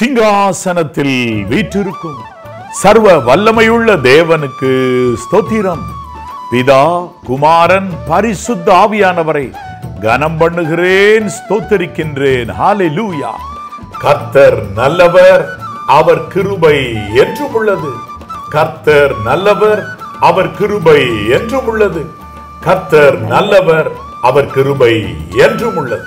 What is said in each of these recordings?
சிங்காசனத்தில் வீற்றிருக்கும் சர்வ வல்லமையுள்ள தேவனுக்கு ஸ்தோத்திரம் பிதா குமாரன் பரிசுத்த ஆவியானவரை கனம் பண்ணுகிறேன் ஸ்தோத்தரிக்கின்றேன் ஹalleluya கர்த்தர் நல்லவர் அவர் கிருபை என்றும் உள்ளது கர்த்தர் நல்லவர் அவர் கிருபை என்றும் உள்ளது கர்த்தர் நல்லவர் அவர் கிருபை என்றும் உள்ளது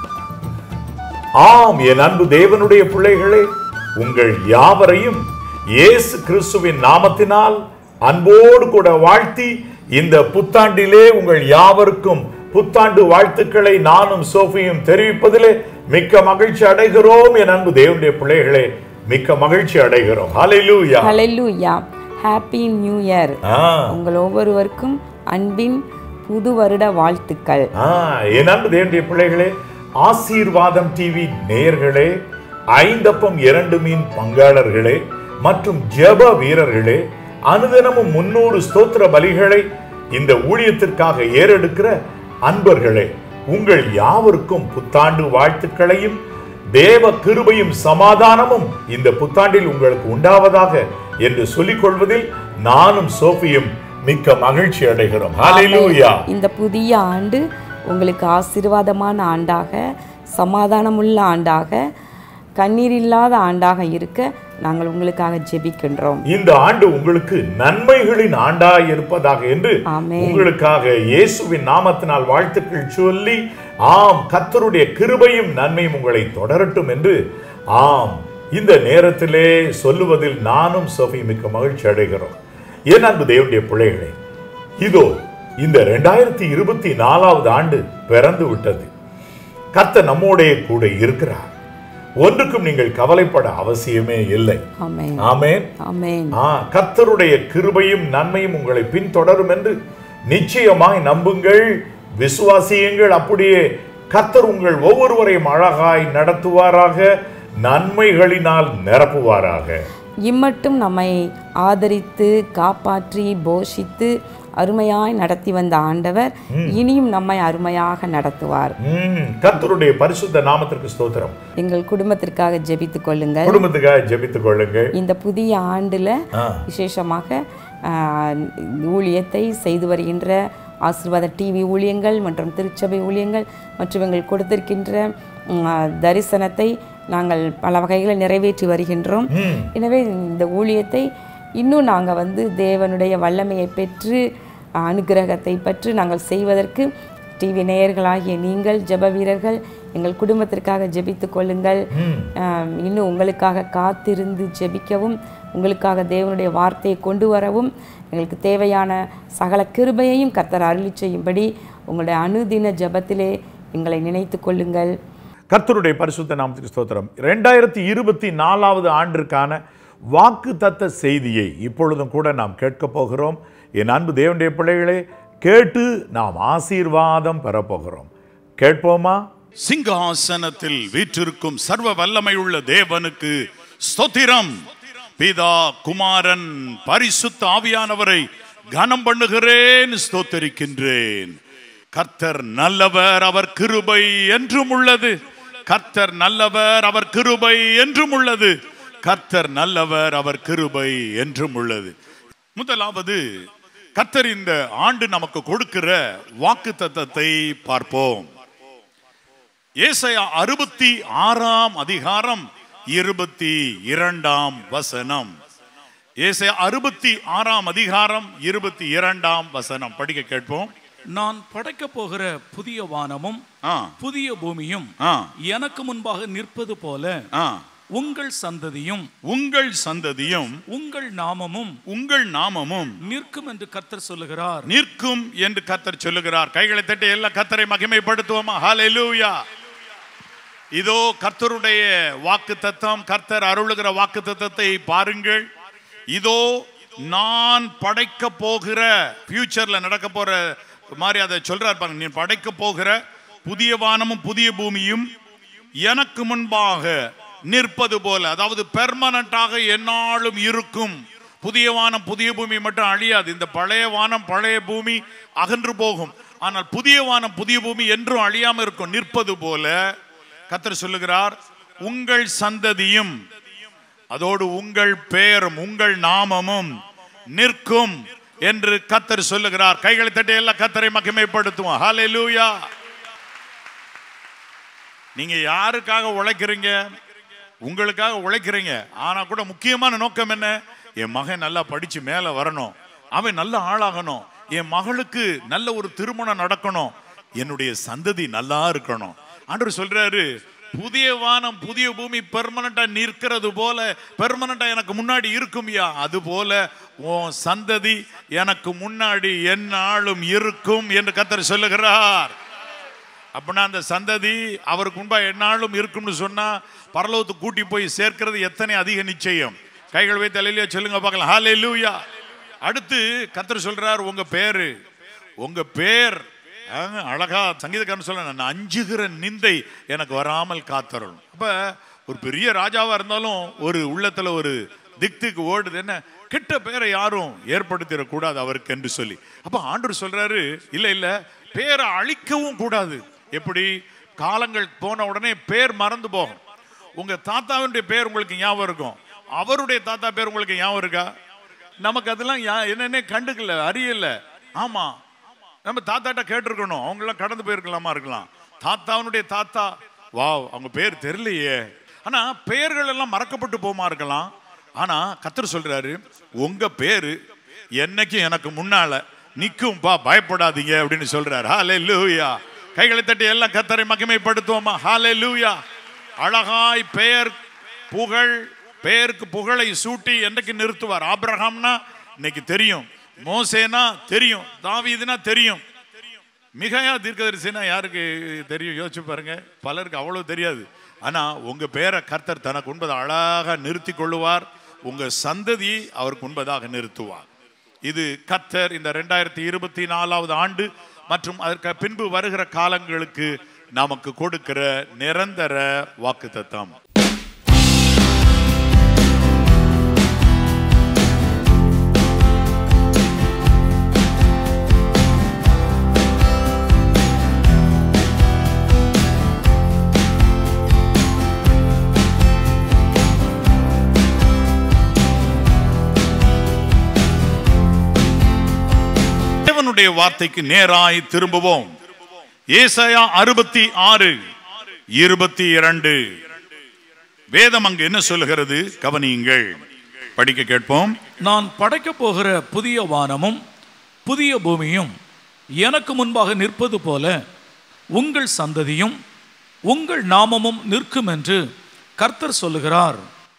ஆம் என் அன்பு தேவனுடைய பிள்ளைகளே உங்கள் யாவரையும் இயேசு கிறிஸ்துவின் நாமத்தினால் அன்போடு கூட வாழ்த்தி இந்த புத்தாண்டிலே உங்கள் யாவருக்கும் புத்தாண்டு வாழ்த்துக்களை நானும் சோஃபியும் தெரிவிப்பதிலே மிக்க மகிழ்ச்சி அடைகிறோம் என் அன்பு தேவனுடைய பிள்ளைகளே மிக்க மகிழ்ச்சி அடைகிறோம் hallelujah hallelujah happy new year ஆ உங்கள் ஒவ்வொருவருக்கும் அன்பின் புது வருட வாழ்த்துக்கள் ஆ, என் அன்பு தேவனுடைய பிள்ளைகளே ஆசீர்வாதம் டிவி நேயர்களே ஐந்தப்பம் இரண்டு மீன் பங்காளர்களே மற்றும் ஜெப வீரர்களே அனுதினமும் முன்னூறு ஸ்தோத்திர பலிகளை இந்த ஊழியத்திற்காக ஏறெடுக்கிற அன்பர்களே உங்கள் யாவருக்கும் புத்தாண்டு வாழ்த்துக்களையும் தேவ கிருபையும் சமாதானமும் இந்த புத்தாண்டில் உங்களுக்கு உண்டாவதாக என்று சொல்லிக் கொள்வதில் நானும் சோஃபியும் மிக்க மகிழ்ச்சி அடைகிறோம் ஹalleluya இந்த புதிய ஆண்டு உங்களுக்கு ஆசீர்வாதமான ஆண்டாக சமாதானமுள்ள ஆண்டாக கண்ணீர் இல்லாத ஆண்டாக இருக்க நாங்கள் உங்களுக்காக ஜெபிக்கின்றோம் இந்த ஆண்டு உங்களுக்கு நன்மைகளின் ஆண்டாய் இருப்பதாக என்று ஆமென். உங்களுக்காக இயேசுவின் நாமத்தினால் வாழ்த்துக்கள் சொல்லி ஆம் கர்த்தருடைய கிருபையும் நன்மையும் உங்களை தொடரட்டும் என்று ஆம் இந்த நேரத்திலே சொல்லுவதில் நானும் சோஃபி மிக்க மகிழ்ச்சி அடைகிறோம் என் அன்பு தேவனுடைய பிள்ளைகளே இதோ இந்த ரெண்டாயிரத்தி இருபத்தி நாலாவது ஆண்டு பிறந்து விட்டது கர்த்தர் நம்மோடைய கூட இருக்கிறார் ஒன்றுக்கும் நீங்கள் கவலைப்பட அவசியமே இல்லை ஆமென் ஆமென் ஆமென் ஆ கர்த்தருடைய கிருபையும் நன்மையும் உங்களை பின்தொடரும் என்று நிச்சயமாய் நம்புங்கள் விசுவாசியுங்கள் அப்படியே கர்த்தர் உங்கள் ஒவ்வொருவரையும் அழகாய் நடத்துவாராக நன்மைகளினால் நிரப்புவாராக இம்மட்டும் நம்மை ஆதரித்து காப்பாற்றி போஷித்து அருமையாய் நடத்தி வந்த ஆண்டவர் இனியும் நம்மை அருமையாக நடத்துவார் ம், கர்த்தருடைய பரிசுத்த நாமத்திற்கு ஸ்தோத்திரம் எங்கள் குடும்பத்திற்காக ஜெபித்துக் கொள்ளுங்கள் குடும்பத்துக்காக ஜெபித்துக் கொள்ளுங்கள் இந்த புதிய ஆண்டுல ஆ. விசேஷமாக ஆஹ், ஊழியத்தை செய்து வருகின்ற ஆசீர்வாத டிவி ஊழியங்கள் மற்றும் திருச்சபை ஊழியங்கள் மற்றும் எங்கள் கொடுத்திருக்கின்ற ம், ஆ, தரிசனத்தை நாங்கள் பல வகைகளில் நிறைவேற்றி வருகின்றோம் ம், எனவே இந்த ஊழியத்தை இன்னும் நாங்கள் வந்து தேவனுடைய வல்லமையை பெற்று அனுக்கிரகத்தை பெற்று நாங்கள் செய்வதற்கு டிவி நேயர்களாகிய நீங்கள் ஜெப வீரர்கள் எங்கள் குடும்பத்திற்காக ஜெபித்துக் கொள்ளுங்கள் ம். ஆம், இன்னும் உங்களுக்காக காத்திருந்து ஜெபிக்கவும் உங்களுக்காக தேவனுடைய வார்த்தையை கொண்டு வரவும் எங்களுக்கு தேவையான சகல கிருபையையும் கர்த்தர் அருளி செய்யும்படி உங்களுடைய அனுதின ஜெபத்திலே எங்களை நினைத்து கொள்ளுங்கள் கர்த்தருடைய பரிசுத்த நாமத்துக்கு ஸ்தோத்திரம் ரெண்டாயிரத்தி இருபத்தி நாலாவது ஆண்டிற்கான வாக்கு தத்த செய்தியை இப்பொழுதும் கூட நாம் கேட்கப் போகிறோம் என் அன்பு தேவனுடைய பிள்ளைகளே கேட்டு நாம் ஆசீர்வாதம் பெறப்போகிறோம் கேட்போமா சிங்காசனத்தில் வீற்றிருக்கும் சர்வ வல்லமையுள்ள தேவனுக்கு ஸ்தோத்திரம் பிதா குமாரன் பரிசுத்த ஆவியானவரை கனம் பண்ணுகிறேன் ஸ்தோத்தரிக்கின்றேன் கர்த்தர் நல்லவர் அவர் கிருபை என்றும் உள்ளது கர்த்தர் நல்லவர் அவர் கிருபை என்றும் உள்ளது கர்த்தர் நல்லவர் அவர் கிருபை என்றும் உள்ளது முதலாவது கர்த்தர் இந்த ஆண்டு நமக்கு கொடுக்கிற வாக்கு தத்தத்தை பார்ப்போம் ஏசாயா அறுபத்தி ஆறாம் அதிகாரம் இருபத்தி இரண்டாம் வசனம் ஏசாயா அறுபத்தி ஆறாம் அதிகாரம் இருபத்தி இரண்டாம் வசனம் படிக்க கேட்போம் நான் படைக்கப் போகிற புதிய வானமும் ஆ புதிய பூமியும் ஆ எனக்கு முன்பாக நிற்பது போல ஆ உங்கள் சந்ததியும் உங்கள் சந்ததியும் உங்கள் நாமமும் உங்கள் நாமமும் நிற்கும் என்று கர்த்தர் சொல்லுகிறார் நிற்கும் என்று கர்த்தர் சொல்லுகிறார் கைகளை தட்டி எல்லா கர்த்தரை மகிமைப்படுத்துவோமா ஹalleluya இதோ கர்த்தருடைய வாக்கு தத்தம் கர்த்தர் அருளுகிற வாக்கு தத்தத்தை பாருங்கள் இதோ நான் படைக்க போகிற ஃபியூச்சர்ல நடக்க போற மாதிரி அதை சொல்றார் பாருங்க நீ படைக்க போகிற புதிய வானமும் புதிய பூமியும் எனக்கு முன்பாக நிற்பது போல அதாவது பெர்மனண்டாக எந்நாளும் இருக்கும் புதிய வானம் புதிய பூமி மட்டும் அழியாது இந்த பழைய வானம் பழைய பூமி அகன்று போகும் ஆனால் புதிய வானம் புதிய பூமி என்றும் அழியாம இருக்கும் நிற்பது போல கத்தர் சொல்லுகிறார் உங்கள் சந்ததியும் அதோடு உங்கள் பெயரும் உங்கள் நாமமும் நிற்கும் என்று கத்தர் சொல்லுகிறார் கைகளை தட்டி எல்லாம் கத்தரை மகிமைப்படுத்துவோம் ஹalleluya நீங்க யாருக்காக உழைக்கிறீங்க உங்களுக்காக உழைக்கிறீங்க ஆனா கூட முக்கியமான நோக்கம் என்ன என் மகன் நல்லா படிச்சு மேல வரணும் அவன் நல்ல ஆளாகணும் என் மகளுக்கு நல்ல ஒரு திருமணம் நடக்கணும் என்னுடைய சந்ததி நல்லா இருக்கணும் ஆண்டவர் சொல்றாரு புதிய வானம் புதிய பூமி பெர்மனண்டா நிற்கிறது போல பெர்மனண்டா எனக்கு முன்னாடி இருக்கும்யா அது போல உன் சந்ததி எனக்கு முன்னாடி எந்நாளும் இருக்கும் என்று கத்தர் சொல்லுகிறார் அப்படின்னா அந்த சந்ததி அவருக்கு முன்பா எந்நாளும் இருக்கும்னு சொன்னா பரலோகத்துக்கு கூட்டி போய் சேர்க்கிறது எத்தனை அதிக நிச்சயம் கைகள் வைத்து அலையிலேயே சொல்லுங்க பார்க்கலாம் ஹalleluya அடுத்து கத்தர் சொல்றார் உங்க பேரு உங்க பேர் ஆ, அழகா சங்கீதக்காரன் சொல்ல நான் அஞ்சுகிற நிந்தை எனக்கு வராமல் காத்தரணும் அப்ப ஒரு பெரிய ராஜாவா இருந்தாலும் ஒரு உள்ளத்துல ஒரு திக் திக் ஓடுது என்ன கெட்ட பேரை யாரும் ஏற்படுத்திடக்கூடாது அவருக்கு என்று சொல்லி அப்ப ஆண்டவர் சொல்றாரு இல்ல இல்ல பேரை அழிக்கவும் கூடாது எப்படி காலங்கள் போன உடனே பேர் மறந்து போகும் உங்க தாத்தாவினுடைய பேர் உங்களுக்கு ஞாபகம் இருக்கும் அவருடைய தாத்தா பேர் உங்களுக்கு ஞாபகம் இருக்கா நமக்கு அதெல்லாம் யா- என்னன்னே கண்டுக்கல அறியல ஆமா நம்ம தாத்தாட்ட கேட்டிருக்கணும் அவங்களாம் கடந்து போயிருக்கலாமா இருக்கலாம் தாத்தாவினுடைய தாத்தா வாவ் அவங்க பேர் தெரியலையே ஆனா பெயர்கள் எல்லாம் மறக்கப்பட்டு போமா இருக்கலாம் ஆனா கத்தர் சொல்றாரு உங்க பேரு என்னைக்கும் எனக்கு முன்னால நிக்கும்பா பயப்படாதீங்க அப்படின்னு சொல்றாரு ஹாலே லூயா கைகளை தட்டி எல்லாம் கத்தரை மகிமைப்படுத்துவோமா ஹாலே லூயா அழகாய் பெயர் புகழ் பெயருக்கு புகழை சூட்டி என்னைக்கு நிறுத்துவார் ஆபிரகாம்னா இன்னைக்கு தெரியும் மோசேனா தெரியும் தாவீதுனா தெரியும் மிகையா தீர்க்கதரிசினா யாருக்கு தெரியும் யோசிச்சு பாருங்க பலருக்கு அவ்வளவு தெரியாது ஆனா உங்க பேரை கர்த்தர் தனக்கு உண்பதை அழகாக நிறுத்தி கொள்ளுவார் உங்க சந்ததியை அவருக்கு உண்பதாக நிறுத்துவார் இது கர்த்தர் இந்த ரெண்டாயிரத்தி இருபத்தி நாலாவது ஆண்டு மற்றும் அதற்கு பின்பு வருகிற காலங்களுக்கு நமக்கு கொடுக்கிற நிரந்தர வாக்குத்தத்தம் தேவனுடைய வார்த்தைக்கு நேராய் திரும்புவோம் ஏசாயா அறுபத்தி ஆறு இருபத்தி இரண்டு வேதம் அங்கு என்ன சொல்லுகிறது கவனியுங்கள் படிக்க கேட்போம் நான் படைக்கப் போகிற புதிய வானமும் புதிய பூமியும் எனக்கு முன்பாக நிற்பது போல உங்கள் சந்ததியும் உங்கள் நாமமும் நிற்கும் என்று கர்த்தர் சொல்லுகிறார்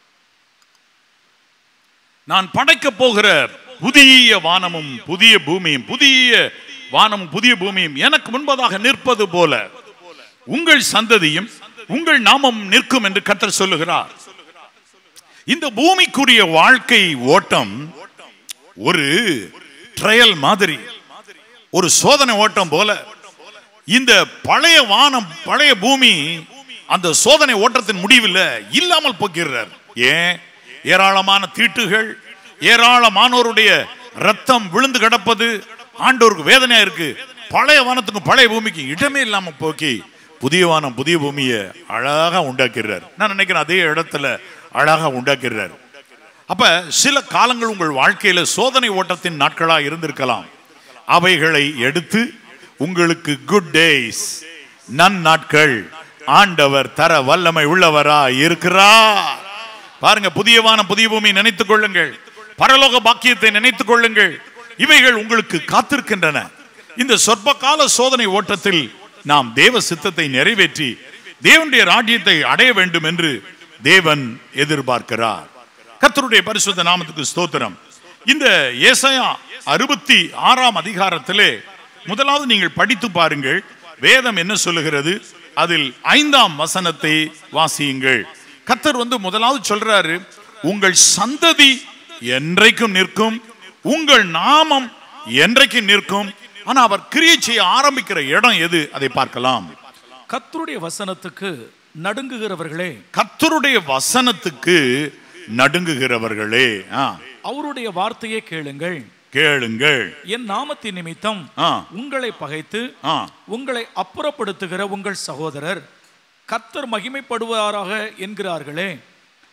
நான் படைக்க போகிற புதிய வானமும் புதிய பூமியும் புதிய வானமும் புதிய பூமியும் எனக்கு முன்பதாக நிற்பது போல உங்கள் சந்ததியும் உங்கள் நாமம் நிற்கும் என்று கர்த்தர் சொல்லுகிறார் இந்த பூமிக்குரிய வாழ்க்கை ஓட்டம் ஒரு ட்ரையல் மாதிரி ஒரு சோதனை ஓட்டம் போல இந்த பழைய வானம் பழைய பூமி அந்த சோதனை ஓட்டத்தின் முடிவில் இல்லாமல் போகிறார் ஏன் ஏராளமான தீட்டுகள் ஏராளமானோருடைய ரத்தம் விழுந்து கிடப்பது ஆண்டோருக்கு வேதனையா இருக்கு பழைய வானத்துக்கும் பழைய பூமிக்கு இடமே இல்லாம போக்கி புதிய வானம் புதிய பூமியை அழகா உண்டாக்கிறார் நான் நினைக்கிறேன் அதே இடத்துல அழகா உண்டாக்கிறார் அப்ப சில காலங்கள் உங்கள் வாழ்க்கையில சோதனை ஓட்டத்தின் நாட்களா இருந்திருக்கலாம் அவைகளை எடுத்து உங்களுக்கு குட் டேஸ் நன்னாட்கள் ஆண்டவர் தர வல்லமை உள்ளவரா இருக்கிறார் பாருங்க புதிய வானம் புதிய பூமி நினைத்துக் கொள்ளுங்கள் பரலோக பாக்கியத்தை நினைத்துக் கொள்ளுங்கள் இவைகள் உங்களுக்கு காத்திருக்கின்றன இந்த சொற்ப கால சோதனை ஓட்டத்தில் நாம் தேவ சித்தத்தை நிறைவேற்றி தேவனுடைய ராஜ்யத்தை அடைய வேண்டும் என்று தேவன் எதிர்பார்க்கிறார் கர்த்தருடைய பரிசுத்த நாமத்துக்கு ஸ்தோத்திரம் இந்த ஏசாயா அறுபத்தி ஆறாம் அதிகாரத்திலே முதலாவது நீங்கள் படித்து பாருங்கள் வேதம் என்ன சொல்லுகிறது அதில் ஐந்தாம் வசனத்தை வாசியுங்கள் கர்த்தர் வந்து முதலாவது சொல்றாரு உங்கள் சந்ததி என்றைக்கும் நிற்கும் உங்கள் நாமம் என்றைக்கும் நிற்கும் ஆனா அவர் கிரியை செய்ய ஆரம்பிக்கிற இடம் எது அதை பார்க்கலாம் கர்த்தருடைய வசனத்துக்கு நடுங்குகிறவர்களே கர்த்தருடைய வசனத்துக்கு நடுங்குகிறவர்களே ஆ, அவருடைய வார்த்தையை கேளுங்கள் கேளுங்கள் என் நாமத்தின் நிமித்தம் ஆ. உங்களை பகைத்து ஆ, உங்களை அப்புறப்படுத்துகிற உங்கள் சகோதரர் கர்த்தர் மகிமைப்படுவாராக என்கிறார்களே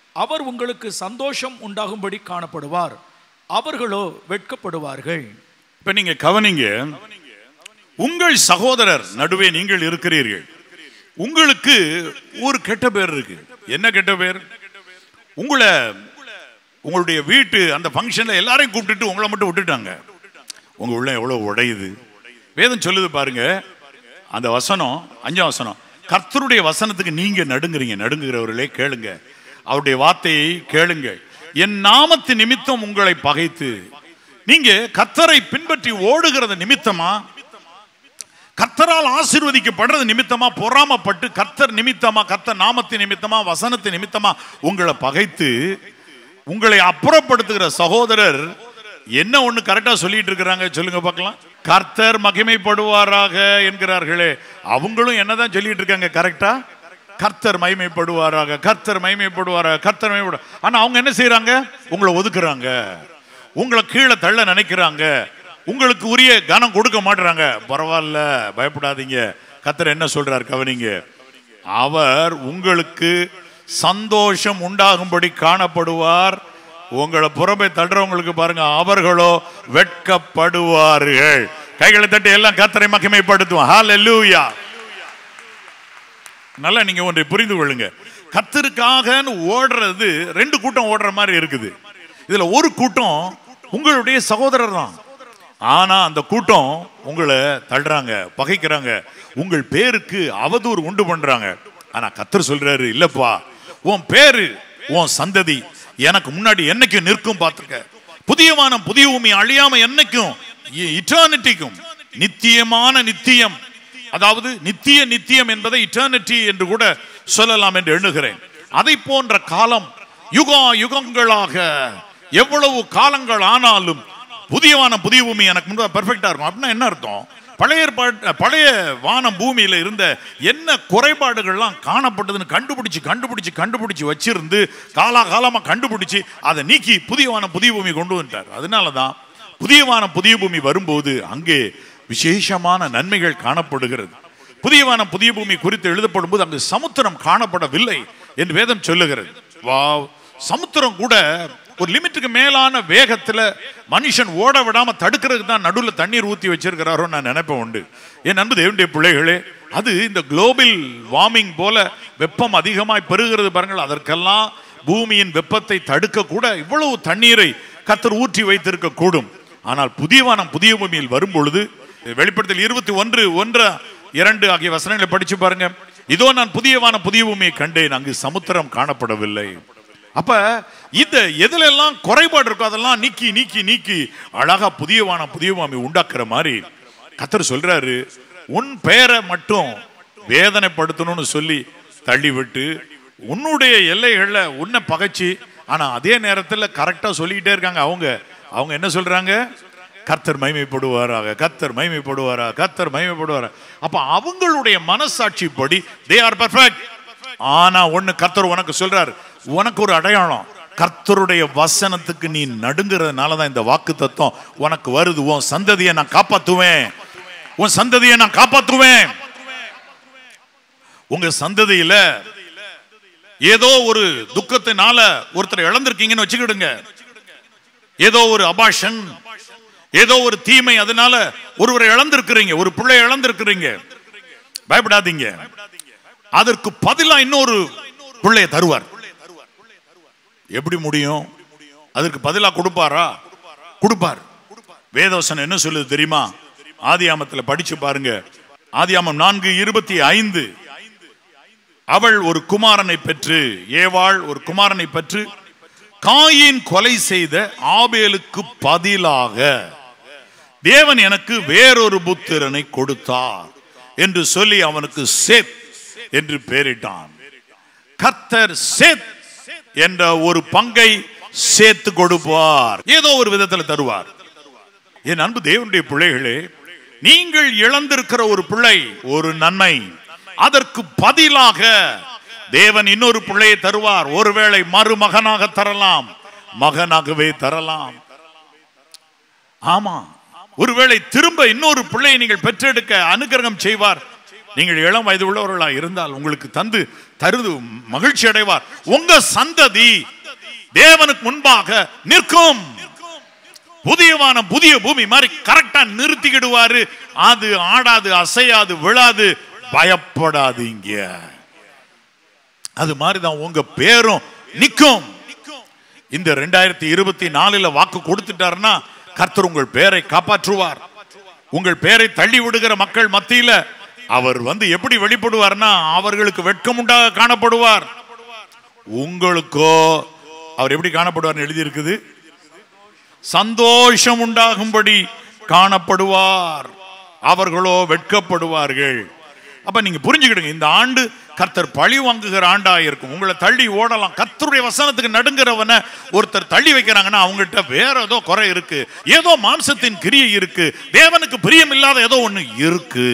அவர் உங்களுக்கு சந்தோஷம் உண்டாகும்படி காணப்படுவார் அவர்களோ வெட்கப்படுவார்கள் இப்ப நீங்க கவனிங்க உங்கள் சகோதரர் நடுவே நீங்கள் இருக்கிறீர்கள் உங்களுக்கு ஒரு கெட்ட பேர் இருக்கு என்ன கெட்ட பேர் உங்களை உங்களுடைய வீட்டு அந்த ஃபங்க்ஷன்ல எல்லாரையும் கூப்பிட்டுட்டு உங்களை மட்டும் விட்டுட்டாங்க உங்க உள்ள எவ்வளவு உடையுது வேதம் சொல்லுது பாருங்க அந்த வசனம் அஞ்சாம் வசனம் கர்த்தருடைய வசனத்துக்கு நீங்க நடுங்குறீங்க நடுங்குகிறவர்களே கேளுங்க அவருடைய வார்த்தையை கேளுங்க என் நாமத்து நிமித்தம் உங்களை பகைத்து நீங்க கர்த்தரை பின்பற்றி ஓடுகிறது நிமித்தமா கர்த்தரால் ஆசீர்வதிக்கப்படுறது நிமித்தமா பொறாமப்பட்டு கர்த்தர் நிமித்தமா கர்த்தர் நாமத்தின் நிமித்தமா வசனத்தின் நிமித்தமா உங்களை பகைத்து உங்களை அப்புறப்படுத்துகிற சகோதரர் என்ன ஒண்ணு கரெக்டா சொல்லிட்டு இருக்கிறாங்க சொல்லுங்க பார்க்கலாம் கர்த்தர் மகிமைப்படுவாராக என்கிறார்களே அவங்களும் என்னதான் சொல்லிட்டு இருக்காங்க கரெக்டா கர்த்தர் மகிமைப்படுவாராக கர்த்தர் மகிமைப்படுவாராக கர்த்தர் மகிமைப்படு ஆனா அவங்க என்ன செய்றாங்க உங்களை ஒதுக்குறாங்க உங்களை கீழே தள்ள நினைக்கிறாங்க உங்களுக்கு உரிய கனம் கொடுக்க மாட்டுறாங்க பரவாயில்ல பயப்படாதீங்க கர்த்தர் என்ன சொல்றார் கவனிங்க அவர் உங்களுக்கு சந்தோஷம் உண்டாகும்படி காணப்படுவார் உங்களை புறம்பே தள்ளுறவங்களுக்கு பாருங்க அவர்களோ வெட்கப்படுவார்கள் கைகளை தட்டி எல்லாம் கர்த்தரை மகிமைப்படுத்துவோம் ஹalleluya நல்லா நீங்க ஒன்றை புரிந்து கொள்ளுங்க கத்தருக்காகன்னு ஓடுறது ரெண்டு கூட்டம் ஓடுற மாதிரி இருக்குது இதுல ஒரு கூட்டம் உங்களுடைய சகோதரர் தான் ஆனா அந்த கூட்டம் உங்களை தள்ளுறாங்க பகைக்கிறாங்க உங்கள் பேருக்கு அவதூறு உண்டு பண்றாங்க ஆனா கத்தர் சொல்றாரு இல்லப்பா உன் பேரு உன் சந்ததி எனக்கு முன்னாடி என்னைக்கும் நிற்கும் பார்த்துக்க புதிய வானம் புதிய பூமி அழியாம என்னைக்கும் இட்டர்னிட்டிக்கும் நித்தியமான நித்தியம் அதாவது நித்திய நித்தியம் என்பதை இட்டர்னிட்டி என்று கூட சொல்லலாம் என்று எண்ணுகிறேன் அதை போன்ற காலம் யுகா யுகங்களாக எவ்வளவு காலங்கள் ஆனாலும் புதியவான புதிய பூமி எனக்கு முன்பு பெர்ஃபெக்டா இருக்கும் அப்படின்னா என்ன அர்த்தம் பழைய ஏற்பாட்டு பழைய வானம் பூமியில இருந்த என்ன குறைபாடுகள்லாம் காணப்பட்டதுன்னு கண்டுபிடிச்சு கண்டுபிடிச்சு கண்டுபிடிச்சு வச்சிருந்து காலாகாலமா கண்டுபிடிச்சு அதை நீக்கி புதியவான புதிய பூமி கொண்டு வந்துட்டார் அதனால தான் புதியவான புதிய பூமி வரும்போது அங்கே விசேஷமான நன்மைகள் காணப்படுகிறது புதியவான புதிய பூமி குறித்து எழுதப்படும் போது அங்கு சமுத்திரம் காணப்படவில்லை என்று வேதம் சொல்லுகிறது வாவ் சமுத்திரம் கூட ஒரு லிமிட்டுக்கு மேலான வேகத்துல மனுஷன் ஓட விடாம தடுக்கிறதுக்கு தான் நடுவில் தண்ணீர் ஊத்தி வச்சிருக்கிறாரோ நான் நினைப்பேன் உண்டு என் அன்பு தேவனுடைய பிள்ளைகளே அது இந்த குளோபல் வார்மிங் போல வெப்பம் அதிகமாய் பெருகிறது பாருங்கள் அதற்கெல்லாம் பூமியின் வெப்பத்தை தடுக்க கூட இவ்வளவு தண்ணீரை கத்தர் ஊற்றி வைத்திருக்க கூடும் ஆனால் புதிய வானம் புதிய பூமியில் வரும் பொழுது வெளிப்படுத்தல் இருபத்தி ஒன்று ஒன்று இரண்டு ஆகிய வசனங்களை படிச்சு பாருங்க இதோ நான் புதிய வானம் புதிய பூமியை கண்டேன் அங்கு சமுத்திரம் காணப்படவில்லை அப்ப இந்த எதுல எல்லாம் குறைபாடு இருக்கோ அதெல்லாம் நீக்கி நீக்கி நீக்கி அழகா புதிய வானம் புதிய பூமி உண்டாக்குற மாதிரி கத்தர் சொல்றாரு உன் பெயரை மட்டும் வேதனைப்படுத்தணும்னு சொல்லி தள்ளி விட்டு உன்னுடைய எல்லைகள்ல உன்னை பகைச்சு ஆனா அதே நேரத்துல கரெக்டா சொல்லிக்கிட்டே இருக்காங்க அவங்க அவங்க என்ன சொல்றாங்க கர்த்தர் மைமைப்படுவாராக கர்த்தர் மைமைப்படுவாராக கர்த்தர் மைமைப்படுவாரா அப்ப அவங்களுடைய மனசாட்சிப்படி தே ஆர் பெர்ஃபெக்ட் ஆனா ஒண்ணு கர்த்தர் உனக்கு சொல்றாரு உனக்கு ஒரு அடையாளம் கர்த்தருடைய வசனத்துக்கு நீ நடுங்கிறதுனால தான் இந்த வாக்கு தத்துவம் உனக்கு வருது உன் சந்ததியை நான் காப்பாத்துவேன் உன் சந்ததியை நான் காப்பாத்துவேன் உங்க சந்ததியில ஏதோ ஒரு துக்கத்தினால ஒருத்தர் இழந்திருக்கீங்கன்னு வச்சுக்கிடுங்க ஏதோ ஒரு அபாஷன் ஏதோ ஒரு தீமை அதனால ஒருவரை இழந்திருக்கிறீங்க ஒரு பிள்ளை இழந்திருக்கிறீங்க பயப்படாதீங்க அதற்கு பதிலா இன்னொரு பிள்ளைய தருவார் எப்படி முடியும் அதற்கு பதிலா கொடுப்பாரா கொடுப்பார் வேதவசனம் என்ன சொல்லுது தெரியுமா ஆதியாமத்துல படிச்சு பாருங்க ஆதியாமம் நான்கு இருபத்தி ஐந்து அவள் ஒரு குமாரனை பெற்று ஏவாள் ஒரு குமாரனை பெற்று காயின் கொலை செய்த ஆபேலுக்கு பதிலாக தேவன் எனக்கு வேறொரு புத்திரனை கொடுத்தார் என்று சொல்லி அவனுக்கு சேத் என்று பெயரிட்டான் கர்த்தர் சேத் என்ற ஒரு பங்கை சேர்த்து கொடுப்பார் ஏதோ ஒரு விதத்துல தருவார் என் அன்பு தேவனுடைய பிள்ளைகளே நீங்கள் இழந்திருக்கிற ஒரு பிள்ளை ஒரு நன்மை அதற்கு பதிலாக தேவன் இன்னொரு பிள்ளையை தருவார் ஒருவேளை மருமகனாக தரலாம் மகனாகவே தரலாம் ஆமா ஒருவேளை திரும்ப இன்னொரு பிள்ளையை நீங்கள் பெற்றெடுக்க அனுகிரகம் செய்வார் நீங்கள் இளம் வயது உள்ளவர்களா இருந்தால் உங்களுக்கு தந்து தருது மகிழ்ச்சி அடைவார் உங்க சந்ததி தேவனுக்கு முன்பாக நிற்கும் புதிய வானம் புதிய பூமி மாதிரி கரெக்டா நிறுத்திக்கிடுவாரு அது ஆடாது அசையாது விழாது பயப்படாதீங்க அது மாதிரி தான் உங்க பேரும் நிற்கும் இந்த ரெண்டாயிரத்தி இருபத்தி நாலுல வாக்கு கொடுத்துட்டாருன்னா கர்த்தர் உங்கள் பேரை காப்பாற்றுவார் உங்கள் பேரை தள்ளி விடுகிற மக்கள் மத்தியில அவர் வந்து எப்படி வெளிப்படுவார்னா அவர்களுக்கு வெட்கம் உண்டாக காணப்படுவார் உங்களுக்கோ அவர் எப்படி காணப்படுவார்னு எழுதி இருக்குது சந்தோஷம் உண்டாகும்படி காணப்படுவார் அவர்களோ வெட்கப்படுவார்கள் அப்ப நீங்க புரிஞ்சுக்கிடுங்க இந்த ஆண்டு கர்த்தர் பழி வாங்குகிற ஆண்டா இருக்கும் உங்களை தள்ளி ஓடலாம் கர்த்தருடைய வசனத்துக்கு நடுங்கிறவன ஒருத்தர் தள்ளி வைக்கிறாங்கன்னா அவங்ககிட்ட வேற ஏதோ குறை இருக்கு ஏதோ மாம்சத்தின் கிரியை இருக்கு தேவனுக்கு பிரியம் இல்லாத ஏதோ ஒண்ணு இருக்கு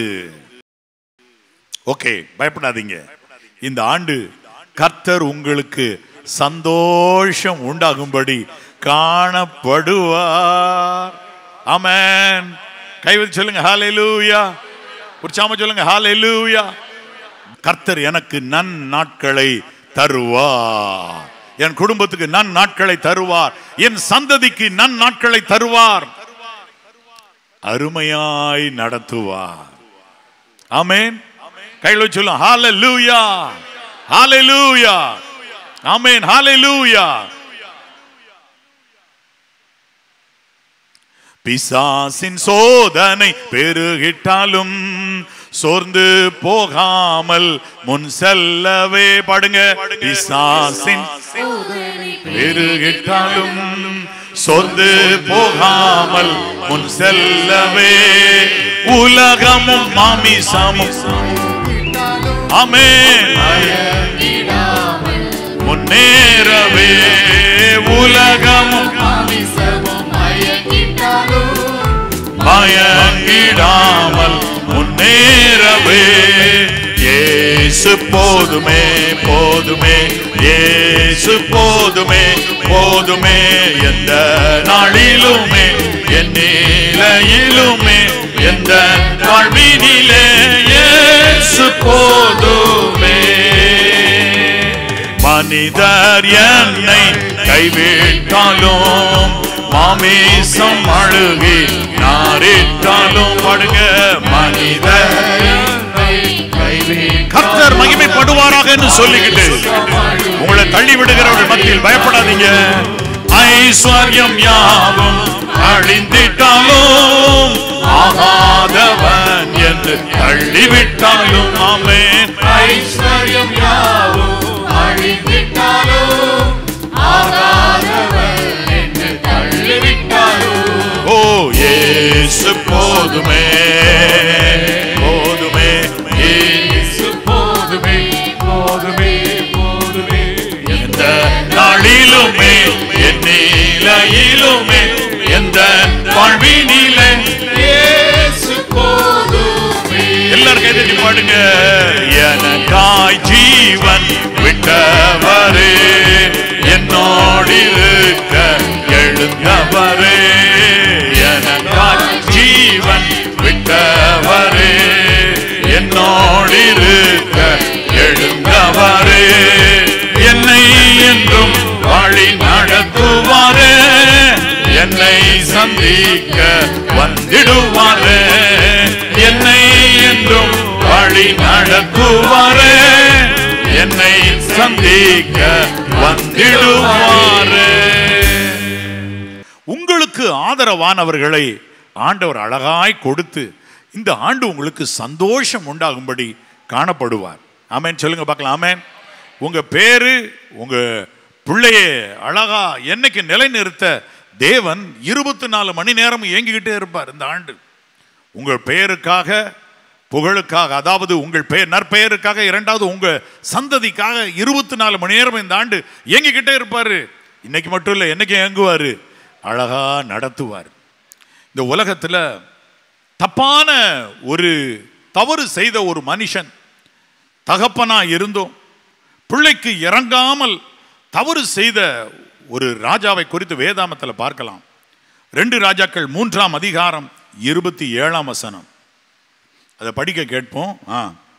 ஓகே பயப்படாதீங்க இந்த ஆண்டு கர்த்தர் உங்களுக்கு சந்தோஷம் உண்டாகும்படி காணப்படுவார் ஆமென் கைவச்சு சொல்லுங்க ஹalleluya உற்சாகமா சொல்லுங்க ஹalleluya கர்த்தர் எனக்கு நன் நாட்களை தருவார் என் குடும்பத்துக்கு நன் நாட்களை தருவார் என் சந்ததிக்கு நன் நாட்களை தருவார் அருமையாய் நடத்துவார் ஆமென் கையில் வச்சு சொல்லும் ஹalleluya ஹalleluya ஆமென் ஹalleluya பிசாசின் சோதனை பெருகிட்டாலும் சோர்ந்து போகாமல் முன் செல்லவே பாடுங்க பிசாசின் பெருகிட்டாலும் சோர்ந்து போகாமல் முன் செல்லவே உலகமும் மாமிசமும் ஆமென் முன்னேறவே உலகமும் பயங்கிடாமல் முன்னேறவே இயேசு போதுமே போதுமே இயேசு போதுமே போதுமே எந்த நாளிலுமே என் நிலையிலுமே எந்த வாழ்வினிலே இயேசு போதுமே மனிதர் என்னை கைவிட்டாலும் மாமேசம் அழுகி நாரிட்டாலும் படுங்க மனிதர் கர்த்தர் மகிமைப்படுவாராக என்று சொல்லிக்கிட்டு உங்களை தள்ளி விடுகிறவர்கள் மத்தியில் பயப்படாதீங்க ஐஸ்வர்யம் யாவும் அழிந்திட்டாலும் ஆகாதவன் என்று தள்ளிவிட்டாலும் ஆமென் ஐஸ்வர்யம் யாவும் அழிந்திட்டாலும் ஆகாதவர் என்று தள்ளிவிட்டாலும் ஓ இயேசு போதுமே போதுமே இயேசு போதுமே போதுமே போதுமே எந்த நாளிலுமே என் நிலையிலுமே எந்த வாழ்வினிலே இயேசு போதுமே எல்லாரும் கைதட்டி பாடுங்க எனக்காய் ஜீவன் விட்டவரே என்னோடு இருக்க எழுந்தவரே எனக்காய் ஜீவன் விட்டவரே என்னோடு இருக்க எழுந்தவரே என்னை என்றும் வழி நடத்துவாரே என்னை சந்திக்க வந்திடுவாரே என்னை என்றும் வழி நடத்துவாரே என்னை சந்திக்க வந்திடுவாரே உங்களுக்கு ஆதரவானவர்களை ஆண்டவர் அழகாய் கொடுத்து இந்த ஆண்டு உங்களுக்கு சந்தோஷம் உண்டாகும்படி காணப்படுவார் ஆமென் சொல்லுங்க பார்க்கலாம் ஆமென் உங்க பேரு உங்க பிள்ளைய அழகா என்னைக்கு நிலைநிறுத்த தேவன் இருபத்தி நாலு மணி நேரம் இயங்கிக்கிட்டே இருப்பார் இந்த ஆண்டு உங்கள் பெயருக்காக புகழுக்காக அதாவது உங்கள் பெயர் நற்பெயருக்காக இரண்டாவது உங்க சந்ததிக்காக இருபத்தி நாலு மணி நேரம் இந்த ஆண்டு இயங்கிக்கிட்டே இருப்பாரு இன்னைக்கு மட்டும் இல்லை என்னைக்கு இயங்குவாரு அழகா நடத்துவார் இந்த உலகத்துல தப்பான ஒரு தவறு செய்த ஒரு மனுஷன் தகப்பனா இருந்தோம் பிள்ளைக்கு இறங்காமல் தவறு செய்த ஒரு ராஜாவை குறித்து வேதாமத்தில் பார்க்கலாம் ரெண்டு ராஜாக்கள் மூன்றாம் அதிகாரம் இருபத்தி ஏழாம் வசனம் அதை படிக்க கேட்போம் ஆ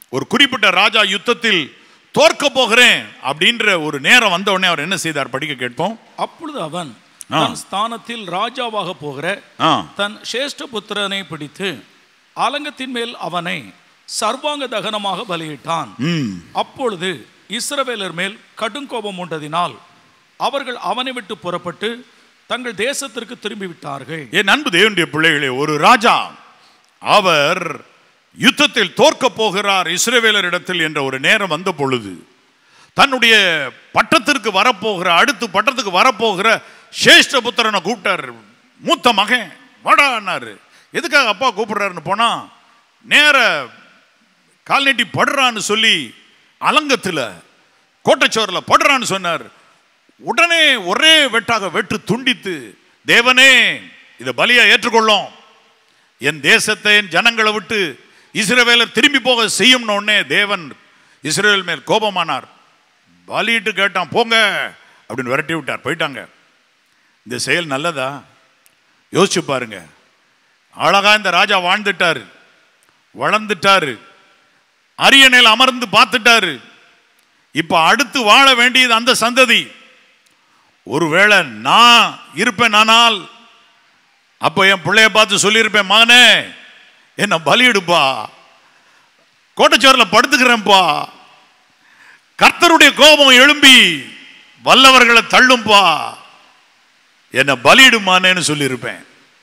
ஒரு குறிப்பிட்ட ராஜா யுத்தத்தில் தோற்க போகிறேன் அப்படின்ற ஒரு நேரம் வந்த உடனே அவர் என்ன செய்தார் படிக்க கேட்போம் அப்பொழுது அவன் ஆ. தன் ஸ்தானத்தில் ராஜாவாக போகிற ஆ தன் சேஷ்ட புத்திரனை பிடித்து அலங்கத்தின் மேல் அவனை சர்வாங்க தகனமாக பலியிட்டான் ம் அப்பொழுது இஸ்ரவேலர் மேல் கடுங்கோபம் உண்டதினால் அவர்கள் அவனை விட்டு புறப்பட்டு தங்கள் தேசத்திற்கு திரும்பி விட்டார்கள் என் அன்பு தேவனுடைய பிள்ளைகளே ஒரு ராஜா அவர் யுத்தத்தில் தோற்க போகிறார் இஸ்ரவேலரிடத்தில் என்ற ஒரு நேரம் வந்த பொழுது தன்னுடைய பட்டத்திற்கு வரப்போகிற அடுத்து பட்டத்துக்கு வரப்போகிற சேஷ்டபுத்திரனை கூப்பிட்டார் மூத்த மகன் வாடான்னாரு எதுக்காக அப்பா கூப்பிடுறாருன்னு போனா நேர கால் நீட்டி படுறான்னு சொல்லி அலங்கத்தில் கோட்டைச்சோரில் படுறான்னு சொன்னார் உடனே ஒரே வெட்டாக வெட்டு துண்டித்து தேவனே இதை பலியா ஏற்றுக்கொள்ளும் என் தேசத்தை என் ஜனங்களை விட்டு இஸ்ரவேலர் திரும்பி போக செய்யும்னு உடனே தேவன் இஸ்ரவேல் மேல் கோபமானார் பலியிட்டு கேட்டான் போங்க அப்படின்னு விரட்டி விட்டார் போயிட்டாங்க இந்த செயல் நல்லதா யோசிச்சு பாருங்க அழகா இந்த ராஜா வாழ்ந்துட்டாரு வளர்ந்துட்டாரு அரியணையில் அமர்ந்து பார்த்துட்டாரு இப்ப அடுத்து வாழ வேண்டியது அந்த சந்ததி ஒருவேளை நான் இருப்பேன் ஆனால் அப்போ என் பிள்ளைய பார்த்து சொல்லியிருப்பேன் மகனே என்ன பலியிடுப்பா கோட்டச்சோரில் படுத்துக்கிறேன்ப்பா கர்த்தருடைய கோபம் எழும்பி வல்லவர்களை தள்ளும்பா என்ன பலியிடுமானேன்னு சொல்லியிருப்பேன்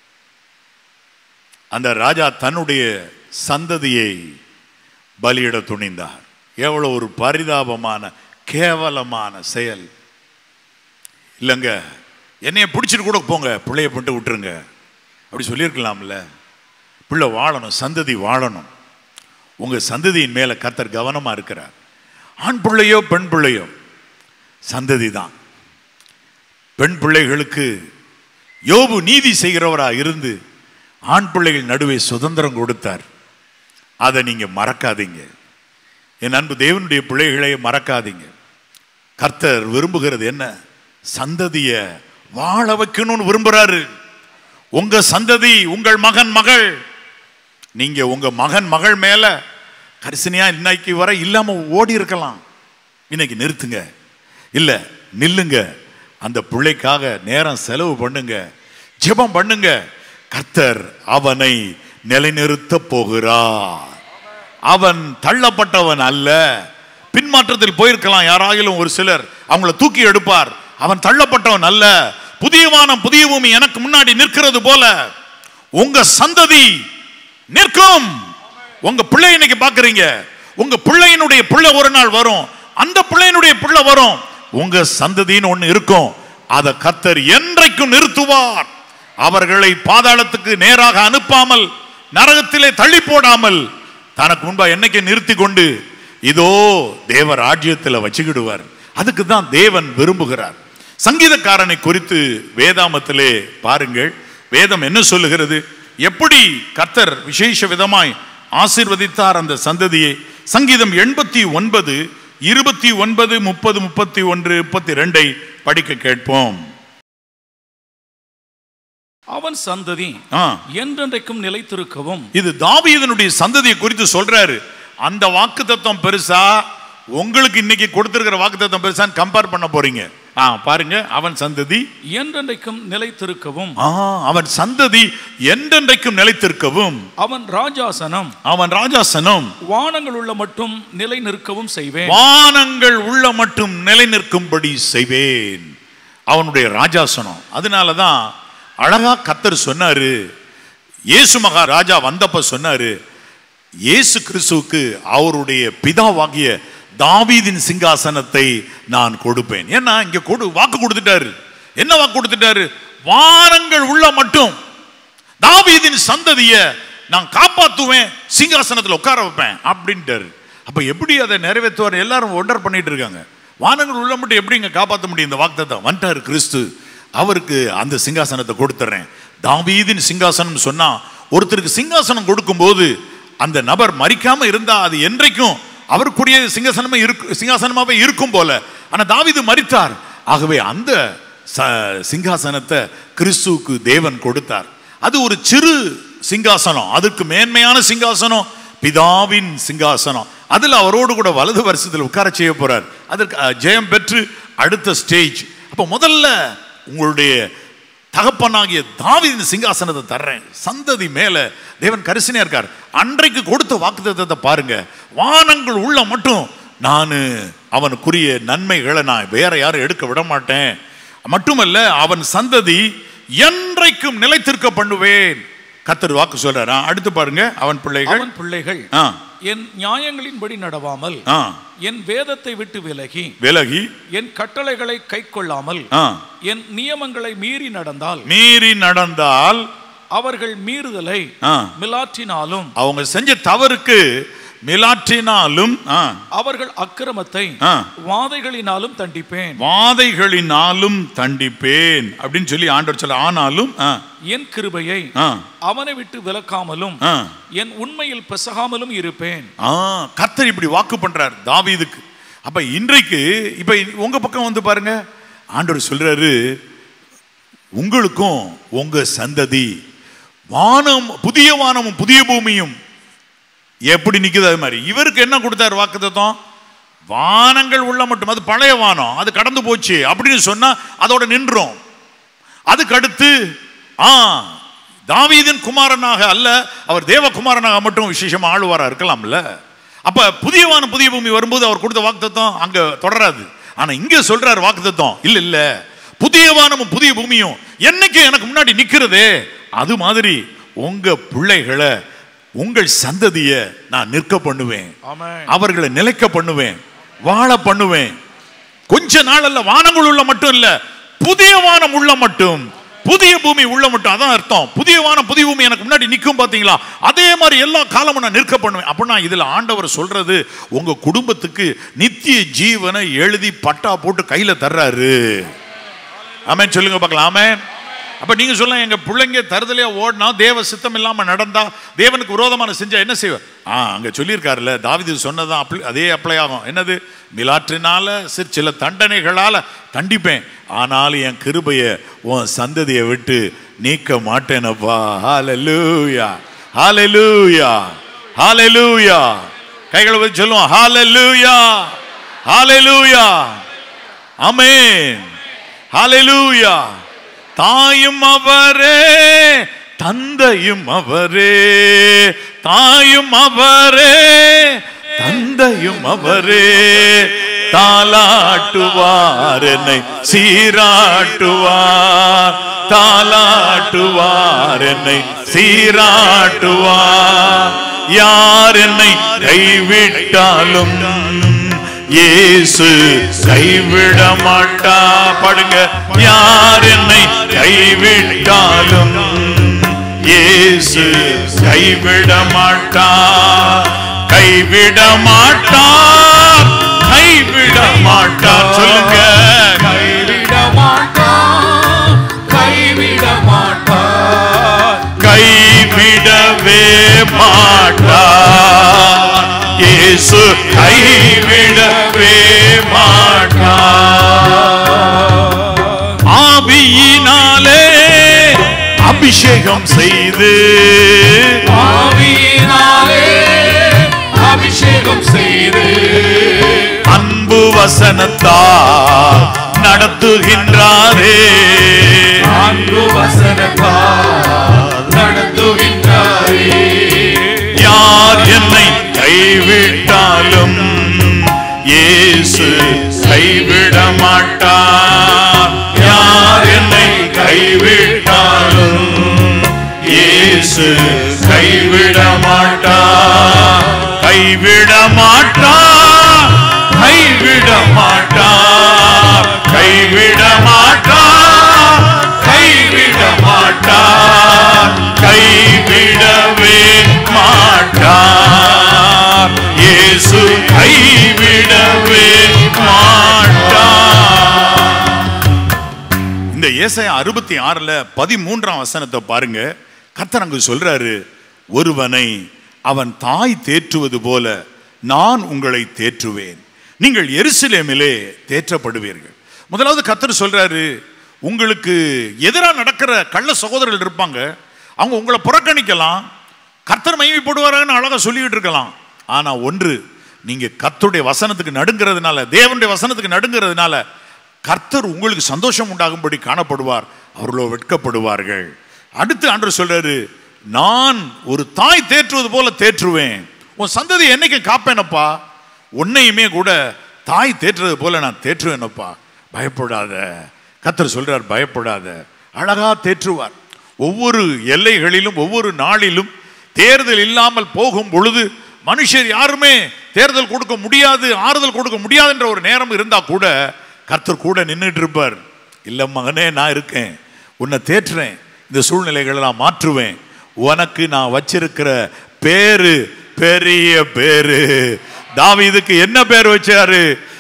அந்த ராஜா தன்னுடைய சந்ததியை பலியிட துணிந்தார் எவ்வளவு ஒரு பரிதாபமான கேவலமான செயல் இல்லைங்க என்னைய பிடிச்சிட்டு கூட போங்க பிள்ளைய பண்ணிட்டு விட்டுருங்க அப்படி சொல்லியிருக்கலாம்ல பிள்ளை வாழணும் சந்ததி வாழணும் உங்க சந்ததியின் மேல கர்த்தர் கவனமா இருக்கிறார் ஆண் பிள்ளையோ பெண் பிள்ளையோ சந்ததி தான் பெண் பிள்ளைகளுக்கு யோபு நீதி செய்கிறவரா இருந்து ஆண் பிள்ளைகள் நடுவே சுதந்திரம் கொடுத்தார் அதை நீங்க மறக்காதீங்க என் அன்பு தேவனுடைய பிள்ளைகளை மறக்காதீங்க கர்த்தர் விரும்புகிறது என்ன சந்ததிய வாழ வைக்கணும்னு விரும்புறாரு உங்க சந்ததி உங்கள் மகன் மகள் நீங்க உங்க மகன் மகள் மேல கரிசனையா இன்னைக்கு வரை இல்லாம ஓடி இருக்கலாம் இன்னைக்கு நிறுத்துங்க இல்ல நில்லுங்க அந்த பிள்ளைக்காக நேரம் செலவு பண்ணுங்க ஜெபம் பண்ணுங்க கர்த்தர் அவனை நிலைநிறுத்த போகிறார் அவன் தள்ளப்பட்டவன் அல்ல பின்மாற்றத்தில் போயிருக்கலாம் யாராயிலும் ஒரு சிலர் அவங்கள தூக்கி எடுப்பார் அவன் தள்ளப்பட்டவன் அல்ல புதிய வானம் புதிய பூமி எனக்கு முன்னாடி நிற்கிறது போல உங்க சந்ததி நிற்கும் உங்க பிள்ளை இன்னைக்கு பாக்குறீங்க உங்க பிள்ளையினுடைய பிள்ளை ஒரு நாள் வரும் அந்த பிள்ளையினுடைய பிள்ளை வரும் உங்க சந்ததின்னு ஒண்ணு இருக்கும் அதை கத்தர் என்றைக்கும் நிறுத்துவார் அவர்களை பாதாளத்துக்கு நேராக அனுப்பாமல் நரகத்திலே தள்ளி போடாமல் தனக்கு முன்பா என்னைக்கு நிறுத்தி கொண்டு இதோ தேவ ராஜ்யத்தில் வச்சுக்கிடுவார் அதுக்கு தான் தேவன் விரும்புகிறார் சங்கீதக்காரனை குறித்து வேதாமத்திலே பாருங்கள் வேதம் என்ன சொல்லுகிறது எப்படி கர்த்தர் விசேஷ விதமாய் ஆசீர்வதித்தார் அந்த சந்ததியை சங்கீதம் எண்பத்தி ஒன்பது இருபத்தி ஒன்பது முப்பது முப்பத்தி ஒன்று முப்பத்தி ரெண்டை படிக்க கேட்போம் அவன் சந்ததி ஆ, என்றென்றைக்கும் நிலைத்திருக்கவும் இது தாவீதனுடைய சந்ததியை குறித்து சொல்றாரு அந்த வாக்கு தத்துவம் பெருசா உங்களுக்கு இன்னைக்கு கொடுத்திருக்கிற வாக்கு தத்துவம் பெருசான்னு கம்பேர் பண்ண போறீங்க ஆ பாருங்க அவன் சந்ததி என்றென்றைக்கும் நிலைத்திருக்கவும் ஆ அவன் சந்ததி என்றென்றைக்கும் நிலைத்திருக்கவும் அவன் ராஜாசனம் அவன் ராஜாசனம் வானங்கள் உள்ள மட்டும் நிலை நிற்கவும் செய்வேன் வானங்கள் உள்ள மட்டும் நிலை நிற்கும்படி செய்வேன் அவனுடைய ராஜாசனம் அதனால தான் அழகா கத்தர் சொன்னாரு இயேசு மகா ராஜா வந்தப்ப சொன்னாரு இயேசு கிறிஸ்துவுக்கு அவருடைய பிதாவாகிய தாவீதின் சிங்காசனத்தை நான் கொடுப்பேன் ஏன்னா இங்க கொடு வாக்கு கொடுத்துட்டாரு என்ன வாக்கு கொடுத்துட்டாரு வானங்கள் உள்ள மட்டும் தாவீதின் சந்ததிய நான் காப்பாத்துவேன் சிங்காசனத்தில் உட்கார வைப்பேன் அப்படின்ட்டாரு அப்ப எப்படி அதை நிறைவேற்றுவார் எல்லாரும் ஒண்டர் பண்ணிட்டு இருக்காங்க வானங்கள் உள்ள மட்டும் எப்படிங்க காப்பாற்ற முடியும் இந்த வாக்குத்தத்தம் வந்துட்டாரு கிறிஸ்து அவருக்கு அந்த சிங்காசனத்தை கொடுத்துறேன் தாவீதின் சிங்காசனம் சொன்னா ஒருத்தருக்கு சிங்காசனம் கொடுக்கும்போது அந்த நபர் மறிக்காம இருந்தா அது என்றைக்கும் அவருக்குரிய சிங்காசனமே இருக்கு சிங்காசனமாவே இருக்கும் போல ஆனா தாவீது மறித்தார் ஆகவே அந்த ச- சிங்காசனத்தை கிறிஸ்துவுக்கு தேவன் கொடுத்தார் அது ஒரு சிறு சிங்காசனம் அதுக்கு மேன்மையான சிங்காசனம் பிதாவின் சிங்காசனம் அதுல அவரோடு கூட வலது வருஷத்தில் உட்கார செய்ய போறார் அதற்கு அஹ், ஜெயம் பெற்று அடுத்த ஸ்டேஜ் அப்ப முதல்ல உங்களுடைய தகப்பனாகிய தாவீதின் சிங்காசனத்தை தர்றேன் சந்ததி மேல தேவன் கரிசனையா இருக்கார் அன்றைக்கு கொடுத்த வாக்குத்தத்தத்தை பாருங்க வானங்கள் உள்ள மட்டும் நான் அவனுக்குரிய நன்மைகளை நான் வேற யாரும் எடுக்க விட மாட்டேன் மட்டுமல்ல அவன் சந்ததி என்றைக்கும் நிலைத்திருக்க பண்ணுவேன் கத்தர் வாக்கு சொல்றாரா அடுத்து பாருங்க அவன் பிள்ளைகள் அவன் பிள்ளைகள் ஆ என் நியாயங்களின்படி நடவாமல் ஆ என் வேதத்தை விட்டு விலகி விலகி என் கட்டளைகளை கைக்கொள்ளாமல் ஆ என் நியமங்களை மீறி நடந்தால் மீறி நடந்தால் அவர்கள் மீறுதலை ஆ மிலாற்றினாலும் அவங்க செஞ்ச தவறுக்கு மிலாற்றினாலும் ஆ, அவர்கள் அக்கிரமத்தை ஆ. வாதைகளினாலும் தண்டிப்பேன் வாதைகளினாலும் தண்டிப்பேன் அப்படின்னு சொல்லி ஆண்டவர் சொல்ல ஆனாலும் ஆ, என் கிருபையை ஆ, அவனை விட்டு விலக்காமலும் ஆ, என் உண்மையில் பிசகாமலும் இருப்பேன் ஆ, கர்த்தர் இப்படி வாக்கு பண்றார் தாவீதுக்கு அப்ப இன்றைக்கு இப்ப உங்க பக்கம் வந்து பாருங்க ஆண்டவர் சொல்றாரு உங்களுக்கும் உங்க சந்ததி வானம் புதிய வானமும் புதிய பூமியும் எப்படி நிக்குது அது மாதிரி இவருக்கு என்ன கொடுத்தார் வாக்குத்தத்தம் வானங்கள் உள்ள மட்டும் அது பழைய வானம் அது கடந்து போச்சு அப்படின்னு சொன்னா அதோட நின்றோம் அதுக்கு அடுத்து ஆ தாவீதின் குமாரனாக அல்ல அவர் தேவகுமாரனாக மட்டும் விசேஷமா ஆளுவாரா இருக்கலாம்ல அப்ப புதிய வானம் புதிய பூமி வரும்போது அவர் கொடுத்த வாக்குத்தத்தம் அங்க தொடராது ஆனா இங்க சொல்றாரு வாக்குத்தத்தம் இல்ல இல்ல புதிய வானமும் புதிய பூமியும் என்னைக்கு எனக்கு முன்னாடி நிக்கிறதே அது மாதிரி உங்க பிள்ளைகளை உங்கள் சந்ததிய நான் நிற்க பண்ணுவேன் ஆமென். அவர்களை நிலைக்க பண்ணுவேன் வாழ பண்ணுவேன் கொஞ்ச நாள் அல்ல வானங்கள் உள்ள மட்டும் இல்ல புதிய வானம் உள்ள மட்டும் புதிய பூமி உள்ள மட்டும் அதான் அர்த்தம் புதிய வானம் புதிய பூமி எனக்கு முன்னாடி நிற்கும் பாத்தீங்களா அதே மாதிரி எல்லா காலமும் நான் நிற்க பண்ணுவேன் அப்படின்னா இதுல ஆண்டவர் சொல்றது உங்க குடும்பத்துக்கு நித்திய ஜீவனை எழுதி பட்டா போட்டு கையில தர்றாரு ஆமென் சொல்லுங்க பார்க்கலாம் ஆமென் அப்ப நீங்க சொல்ல எங்க பிள்ளைங்க தருதலையா ஓடினா தேவ சித்தம் இல்லாம நடந்தா தேவனுக்கு விரோதமான செஞ்சா என்ன செய்வார் ஆ அங்க சொல்லியிருக்காருல்ல தாவிது சொன்னதான் apply- அதே அப்ளை ஆகும் என்னது மிலாற்றினால சிறு சில தண்டனைகளால தண்டிப்பேன் ஆனாலும் என் கிருபைய உன் சந்ததியை விட்டு நீக்க மாட்டேனப்பா ஹalleluya ஹalleluya ஹalleluya கைகளை வச்சு சொல்லுவோம் ஹalleluya ஹalleluya ஆமென் ஹalleluya தாயும் அவரே தந்தையும் அவரே தாயும் அவரே தந்தையும் அவரே தாலாட்டுவார் என்னை சீராட்டுவார் தாலாட்டுவார் என்னை சீராட்டுவார் யார் என்னை கைவிட்டாலும் இயேசு கைவிட மாட்டா படுங்க யார் என்னை கைவிட்டாலும் இயேசு கைவிட மாட்டா கைவிட மாட்டா கைவிட மாட்டா சொல்லுங்க கைவிட மாட்டான் கைவிட மாட்டான் கைவிடவே மாட்டா இயேசு கைவிடவே மாட்டா ஆவியினாலே அபிஷேகம் செய்து ஆவியினாலே அபிஷேகம் செய்து அன்பு வசனத்தால் நடத்துகின்றாரே அன்பு வசனத்தால் நடத்துகின்றாரே யார் என்னை கைவிட்டாலும் இயேசு கைவிட மாட்டார் யார் என்னை கைவிட்டாலும் இயேசு கைவிட மாட்டார் கைவிட மாட்டார் கைவிட மாட்டார் கைவிட மாட்டார் கைவிட மாட்டார் கைவிடவே மாட்டார் இயேசு கைவிடவே மாட்டார் இந்த ஏசாயா அறுபத்தி ஆறுல பதிமூன்றாம் வசனத்தை பாருங்க கர்த்தர் அங்கு சொல்றாரு ஒருவனை அவன் தாய் தேற்றுவது போல நான் உங்களை தேற்றுவேன் நீங்கள் எருசலேமிலே தேற்றப்படுவீர்கள் முதலாவது கர்த்தர் சொல்றாரு உங்களுக்கு எதிராக நடக்கிற கள்ள சகோதரர்கள் இருப்பாங்க அவங்க உங்களை புறக்கணிக்கலாம் கர்த்தர் மகிமைப்படுவாரான்னு அழகா சொல்லிக்கிட்டு இருக்கலாம் ஆனா ஒன்று நீங்க கர்த்தருடைய வசனத்துக்கு நடுங்கிறதுனால தேவனுடைய வசனத்துக்கு நடுங்கிறதுனால கர்த்தர் உங்களுக்கு சந்தோஷம் உண்டாகும்படி காணப்படுவார் அவர்களோ வெட்கப்படுவார்கள் அடுத்து ஆண்டு சொல்றாரு நான் ஒரு தாய் தேற்றுவது போல தேற்றுவேன் உன் சந்ததி என்னைக்கு காப்பேனப்பா உன்னையுமே கூட தாய் தேற்றுறது போல நான் தேற்றுவேனப்பா பயப்படாத கர்த்தர் சொல்றார் பயப்படாத அழகா தேற்றுவார் ஒவ்வொரு எல்லைகளிலும் ஒவ்வொரு நாளிலும் தேர்தல் இல்லாமல் போகும் பொழுது மனுஷர் யாருமே தேர்தல் கொடுக்க முடியாது ஆறுதல் கொடுக்க முடியாது என்ற ஒரு நேரம் இருந்தா கூட கர்த்தர் கூட நின்றுட்டு இருப்பார் இல்ல மகனே நான் இருக்கேன் உன்னை தேற்றுறேன் இந்த சூழ்நிலைகளை நான் மாற்றுவேன் உனக்கு நான் வச்சிருக்கிற பேரு பெரிய பேரு தாவீதுக்கு என்ன பேர் வச்சாரு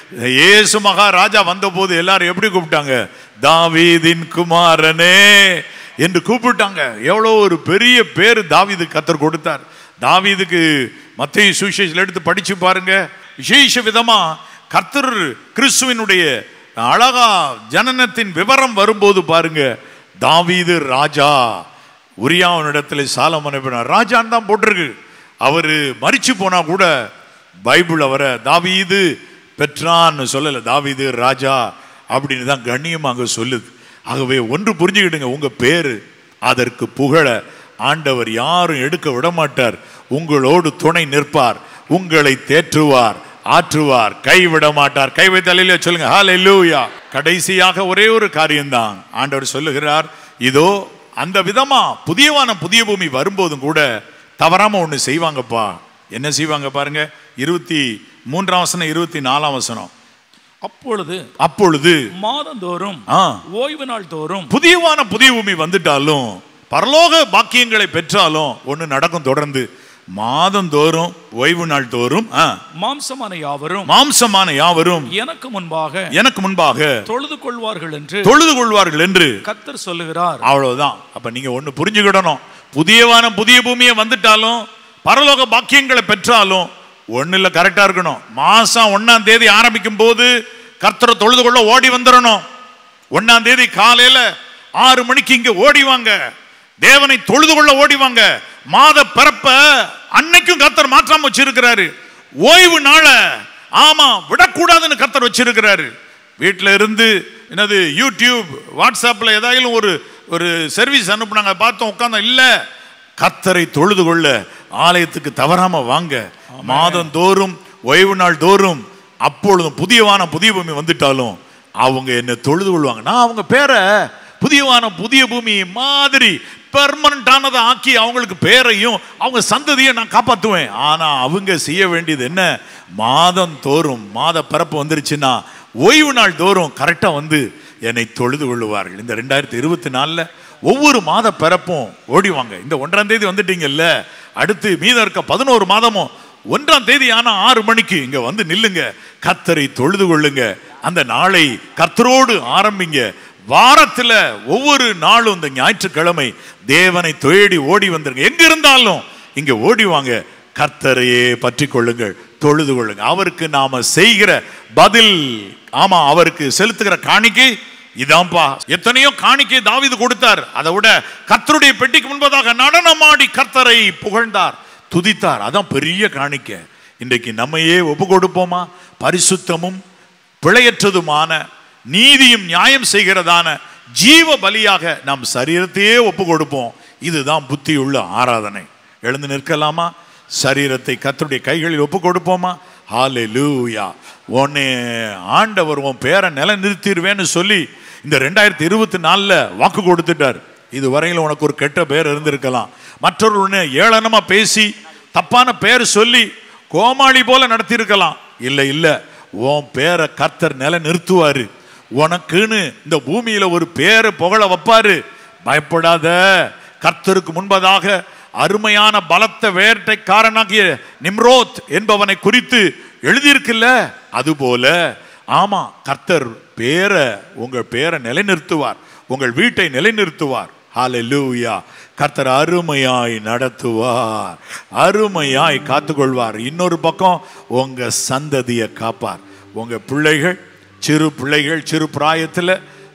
இயேசு மகாராஜா வந்தபோது எல்லாரும் எப்படி கூப்பிட்டாங்க தாவீதின் குமாரனே என்று கூப்பிட்டாங்க எவ்வளோ ஒரு பெரிய பேர் தாவீது கத்தர் கொடுத்தார் தாவீதுக்கு மத்திய சுவிசேஷத்தில் எடுத்து படிச்சு பாருங்க விசேஷ விதமா கர்த்தர் கிறிஸ்துவினுடைய அழகா ஜனனத்தின் விவரம் வரும்போது பாருங்க தாவீது ராஜா உரியாவனிடத்துல சாலமனை ராஜான்னு தான் போட்டிருக்கு அவரு மரிச்சு போனா கூட பைபிள் அவரை தாவீது பெற்றான்னு சொல்லல தாவீது ராஜா அப்படின்னு தான் கண்ணியமாக சொல்லுது ஆகவே ஒன்று புரிஞ்சுக்கிடுங்க உங்க பேரு அதற்கு புகழ ஆண்டவர் யாரும் எடுக்க விட மாட்டார் உங்களோடு துணை நிற்பார் உங்களை தேற்றுவார் ஆற்றுவார் கைவிட மாட்டார் கை வைத்தாலே சொல்லுங்க ஹalleluya கடைசியாக ஒரே ஒரு காரியம்தான் ஆண்டவர் சொல்லுகிறார் இதோ அந்த விதமா புதியவான புதிய பூமி வரும்போதும் கூட தவறாம ஒண்ணு செய்வாங்கப்பா என்ன செய்வாங்க பாருங்க இருபத்தி மூன்றாம் வசனம் இருபத்தி நாலாம் வசனம் அப்பொழுது அப்பொழுது மாதந்தோறும் ஆ, ஓய்வு நாள் தோறும் புதியவான புதிய பூமி வந்துட்டாலும் பரலோக பாக்கியங்களை பெற்றாலும் ஒண்ணு நடக்கும் தொடர்ந்து மாதந்தோறும் ஓய்வு நாள் தோறும் ஆ, மாம்சமான யாவரும் மாம்சமான யாவரும் எனக்கு முன்பாக எனக்கு முன்பாக தொழுது கொள்வார்கள் என்று தொழுது கொள்வார்கள் என்று கத்தர் சொல்லுகிறார் அவ்வளவுதான் அப்ப நீங்க ஒண்ணு புரிஞ்சுக்கிடணும் புதியவான புதிய பூமியை வந்துட்டாலும் பரலோக பாக்கியங்களை பெற்றாலும் ஒண்ணுல கரெக்டா இருக்கணும் மாசம் ஒண்ணாம் தேதி ஆரம்பிக்கும் போது கர்த்தரை தொழுது கொள்ள ஓடி வந்துடணும் ஒண்ணாம் தேதி காலையில ஆறு மணிக்கு இங்க ஓடி வாங்க தேவனை தொழுது கொள்ள ஓடி வாங்க மாத பிறப்ப அன்னைக்கும் கர்த்தர் மாற்றாம வச்சிருக்கிறாரு ஓய்வு நாள ஆமா விடக்கூடாதுன்னு கர்த்தர் வச்சிருக்கிறாரு வீட்டில் இருந்து என்னது யூடியூப் வாட்ஸ்அப்பில் ஏதாயிலும் ஒரு ஒரு சர்வீஸ் அனுப்புனாங்க பார்த்தோம் உட்காந்தோம் இல்லை கத்தரை தொழுது கொள்ள ஆலயத்துக்கு தவறாம வாங்க மாதம் தோறும் ஓய்வு நாள் தோறும் அப்பொழுதும் புதியவான புதிய பூமி வந்துட்டாலும் அவங்க என்ன தொழுது கொள்வாங்க நான் அவங்க பேரை புதியவான புதிய பூமி மாதிரி பெர்மனண்டானதை ஆக்கி அவங்களுக்கு பேரையும் அவங்க சந்ததியும் நான் காப்பாற்றுவேன் ஆனா அவங்க செய்ய வேண்டியது என்ன மாதம் தோறும் மாத பிறப்பு வந்துருச்சுன்னா ஓய்வு நாள் தோறும் கரெக்டா வந்து என்னை தொழுது கொள்ளுவார்கள் இந்த ரெண்டாயிரத்தி இருபத்தி நாலுல ஒவ்வொரு மாத பிறப்பும் ஓடிவாங்க இந்த ஒன்றாம் தேதி வந்துட்டீங்கல்ல அடுத்து மீதம் இருக்க பதினோரு மாதமும் ஒன்றாம் தேதி ஆனா ஆறு மணிக்கு இங்க வந்து நில்லுங்க கத்தரை தொழுது கொள்ளுங்க அந்த நாளை கர்த்தரோடு ஆரம்பிங்க வாரத்துல ஒவ்வொரு நாளும் இந்த ஞாயிற்றுக்கிழமை தேவனை தேடி ஓடி வந்துருங்க எங்க இருந்தாலும் இங்க ஓடி வாங்க கர்த்தரையே பற்றி கொள்ளுங்கள் தொழுது கொள்ளுங்க அவருக்கு நாம செய்கிற பதில் ஆமா அவருக்கு செலுத்துகிற காணிக்கை இதான்பா எத்தனையோ காணிக்கை தாவீது கொடுத்தார் அதை விட கர்த்தருடைய பெட்டிக்கு முன்பதாக நடனமாடி கர்த்தரை புகழ்ந்தார் துதித்தார் அதான் பெரிய காணிக்கை இன்றைக்கு நம்மையே ஒப்பு கொடுப்போமா பரிசுத்தமும் பிழையற்றதுமான நீதியும் நியாயம் செய்கிறதான ஜீவ பலியாக நம் சரீரத்தையே ஒப்பு கொடுப்போம் இதுதான் புத்தியுள்ள ஆராதனை எழுந்து நிற்கலாமா சரீரத்தை கர்த்தருடைய கைகளில் ஒப்பு கொடுப்போமா ஹாலே லூயா உன்னை ஆண்டவர் உன் பேரை நிலை நிறுத்திடுவேன்னு சொல்லி இந்த ரெண்டாயிரத்தி இருபத்தி நாலுல வாக்கு கொடுத்துட்டார் இது வரையில உனக்கு ஒரு கெட்ட பேர் இருந்திருக்கலாம் மற்றொரு உன்னை ஏளனமா பேசி தப்பான பேர் சொல்லி கோமாளி போல நடத்தியிருக்கலாம் இல்ல இல்ல உன் பேரை கர்த்தர் நிலை நிறுத்துவாரு உனக்குன்னு இந்த பூமியில ஒரு பேரை புகழ வைப்பாரு பயப்படாத கர்த்தருக்கு முன்பதாக அருமையான பலத்த வேட்டைக்காரனாகிய நிம்ரோத் என்பவனை குறித்து எழுதியிருக்குல்ல அதுபோல ஆமா கர்த்தர் பேரை உங்கள் பேரை நிலைநிறுத்துவார் உங்கள் வீட்டை நிலைநிறுத்துவார் ஹalleluya கர்த்தர் அருமையாய் நடத்துவார் அருமையாய் காத்துக்கொள்வார் இன்னொரு பக்கம் உங்க சந்ததியை காப்பார் உங்க பிள்ளைகள் சிறு பிள்ளைகள் சிறு பிராயத்தில்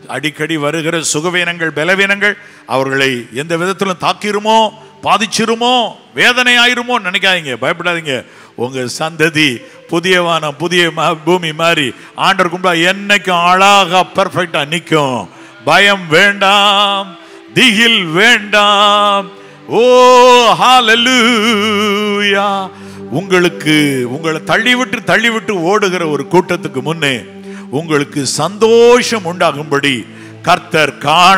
அடிக்கடி வருகிற சுகவீனங்கள் பலவீனங்கள் அவர்களை எந்த விதத்திலும் தாக்கிருமோ பாதிச்சிருமோ வேதனை ஆயிருமோ நினைக்காதீங்க பயப்படாதீங்க உங்க சந்ததி புதிய வானம் புதிய ம- பூமி மாதிரி ஆண்டர் கும்பா என்னைக்கும் அழகா பெர்ஃபெக்டா நிற்கும் பயம் வேண்டாம் திகில் வேண்டாம் ஓ ஹalleluya உங்களுக்கு உங்களை தள்ளிவிட்டு தள்ளிவிட்டு ஓடுகிற ஒரு கூட்டத்துக்கு முன்னே உங்களுக்கு சந்தோஷம் உண்டாகும்படி கர்த்தர்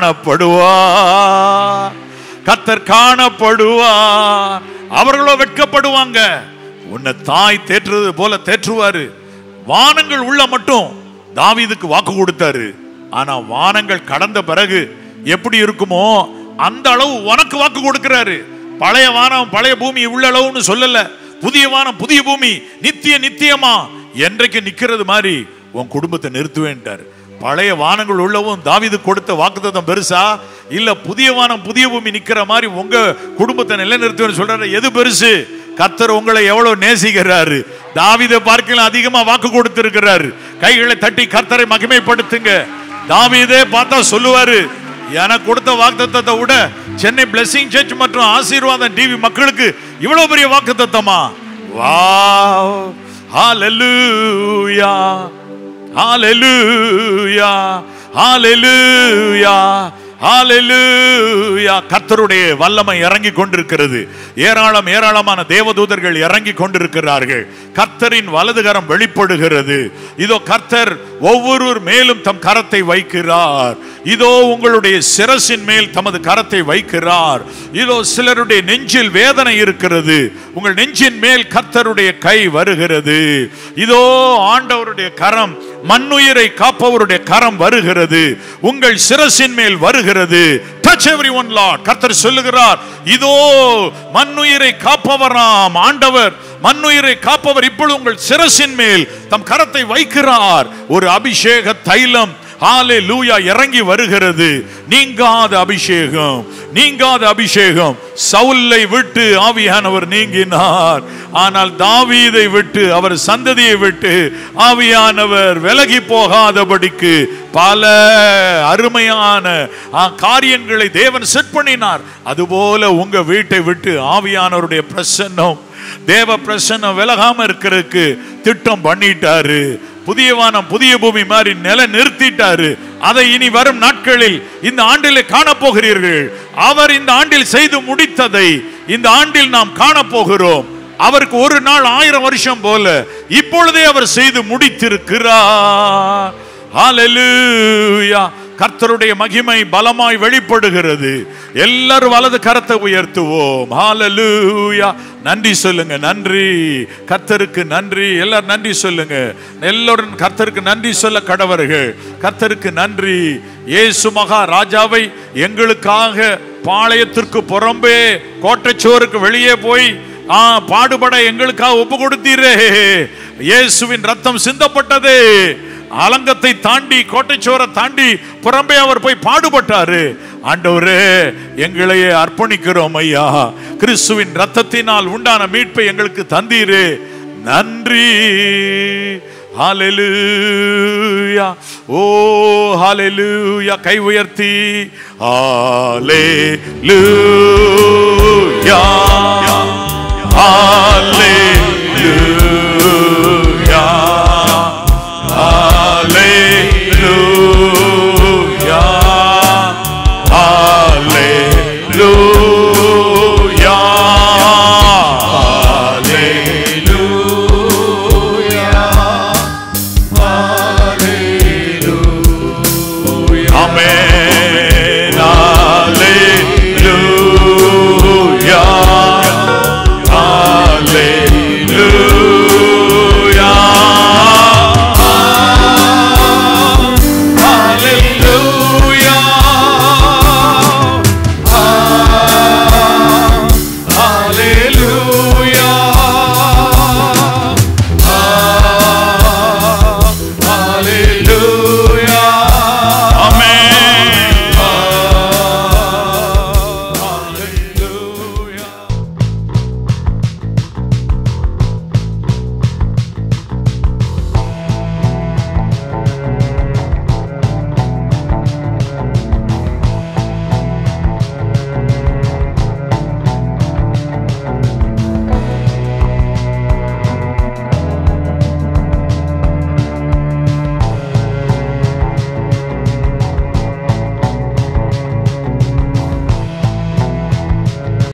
காணப்படுவார் கர்த்தர் காணப்படுவார் அவர்களோ வெட்கப்படுவாங்க உன்னை தாய் தேற்றுறது போல தேற்றுவாரு வானங்கள் உள்ள மட்டும் தாவீதுக்கு வாக்கு கொடுத்தாரு ஆனா வானங்கள் கடந்த பிறகு எப்படி இருக்குமோ அந்த அளவு உனக்கு வாக்கு கொடுக்கிறாரு பழைய வானம் பழைய பூமி உள்ள அளவுன்னு சொல்லல புதிய வானம் புதிய பூமி நித்திய நித்தியமா என்றைக்கு நிக்கிறது மாதிரி உன் குடும்பத்தை நிறுத்துவேன்ட்டார் பழைய வானங்கள் உள்ளவும் தாவீது கொடுத்த வாக்குத்தத்தம் பெருசா இல்ல புதிய வானம் புதிய பூமி நிக்கிற மாதிரி உங்க குடும்பத்தை நிலைநிறுத்துவேன்னு சொல்றாரு எது பெருசு கர்த்தர் உங்களை எவ்வளவு நேசிக்கிறாரு தாவீதை பார்க்கலாம் அதிகமா வாக்கு கொடுத்திருக்கிறாரு கைகளை தட்டி கர்த்தரை மகிமைப்படுத்துங்க தாவீதே பார்த்தா சொல்லுவாரு எனக்கு கொடுத்த வாக்குத்தத்தத்தை விட சென்னை பிளெஸிங் சர்ச் மற்றும் ஆசீர்வாதம் டிவி மக்களுக்கு இவ்வளவு பெரிய வாக்குத்தத்தமா வாவ் ஹalleluya ஹalleluya ஹalleluya ஹalleluya கர்த்தருடைய வல்லமை இறங்கி கொண்டிருக்கிறது ஏராளம் ஏராளமான தேவதூதர்கள் இறங்கி கொண்டிருக்கிறார்கள் கர்த்தரின் வலதுகரம் வெளிப்படுகிறது இதோ கர்த்தர் ஒவ்வொருவர் மேலும் தம் கரத்தை வைக்கிறார் இதோ உங்களுடைய சிரசின் மேல் தமது கரத்தை வைக்கிறார் இதோ சிலருடைய நெஞ்சில் வேதனை இருக்கிறது உங்கள் நெஞ்சின் மேல் கர்த்தருடைய கை வருகிறது இதோ ஆண்டவருடைய கரம் மண்ணுயிரை காப்பவருடைய கரம் வருகிறது உங்கள் சிரசின் மேல் வருகிறது டச் எவ்ரி ஒன் லார்ட் கர்த்தர் சொல்லுகிறார் இதோ மண்ணுயிரை காப்பவராம் ஆண்டவர் மண்ணுயிரை காப்பவர் இப்பொழுது உங்கள் சிரசின் மேல் தம் கரத்தை வைக்கிறார் ஒரு அபிஷேக தைலம் ஹாலே லூயா இறங்கி வருகிறது நீங்காத அபிஷேகம் நீங்காத அபிஷேகம் சவுலை விட்டு ஆவியானவர் நீங்கினார் ஆனால் தாவீதை விட்டு அவர் சந்ததியை விட்டு ஆவியானவர் விலகி போகாதபடிக்கு பல அருமையான ஆ, காரியங்களை தேவன் செட் பண்ணினார் அதுபோல உங்க வீட்டை விட்டு ஆவியானவருடைய பிரசன்னம் தேவ பிரசன்னம் விலகாம இருக்கிறதுக்கு திட்டம் பண்ணிட்டாரு புதிய வானம் புதிய பூமி மாதிரி நில நிறுத்திட்டாரு அதை இனி வரும் நாட்களில் இந்த ஆண்டிலே காணப்போகிறீர்கள் அவர் இந்த ஆண்டில் செய்து முடித்ததை இந்த ஆண்டில் நாம் காணப்போகிறோம் அவருக்கு ஒரு நாள் ஆயிரம் வருஷம் போல இப்பொழுதே அவர் செய்து முடித்திருக்கிறார் ஹalleluya கர்த்தருடைய மகிமை பலமாய் வெளிப்படுகிறது எல்லாரும் வலது கரத்தை உயர்த்துவோம் ஹalleluya நன்றி சொல்லுங்க நன்றி கர்த்தருக்கு நன்றி எல்லாரும் நன்றி சொல்லுங்க எல்லோரும் கர்த்தருக்கு நன்றி சொல்ல கடவர்கள் கர்த்தருக்கு நன்றி இயேசு மகா ராஜாவை எங்களுக்காக பாளையத்திற்கு புறம்பே கோட்டைச்சோருக்கு வெளியே போய் ஆ பாடுபட எங்களுக்காக ஒப்பு கொடுத்தீரே இயேசுவின் ரத்தம் சிந்தப்பட்டது அலங்கத்தை தாண்டி கோட்டைச்சோரை தாண்டி புறம்பே அவர் போய் பாடுபட்டாரு ஆண்டவரே எங்களையே அர்ப்பணிக்கிறோம் ஐயா கிறிஸ்துவின் ரத்தத்தினால் உண்டான மீட்பை எங்களுக்கு தந்தீரே நன்றி ஹalleluya ஓ ஹalleluya கை உயர்த்தி ஹalleluya ஹalleluya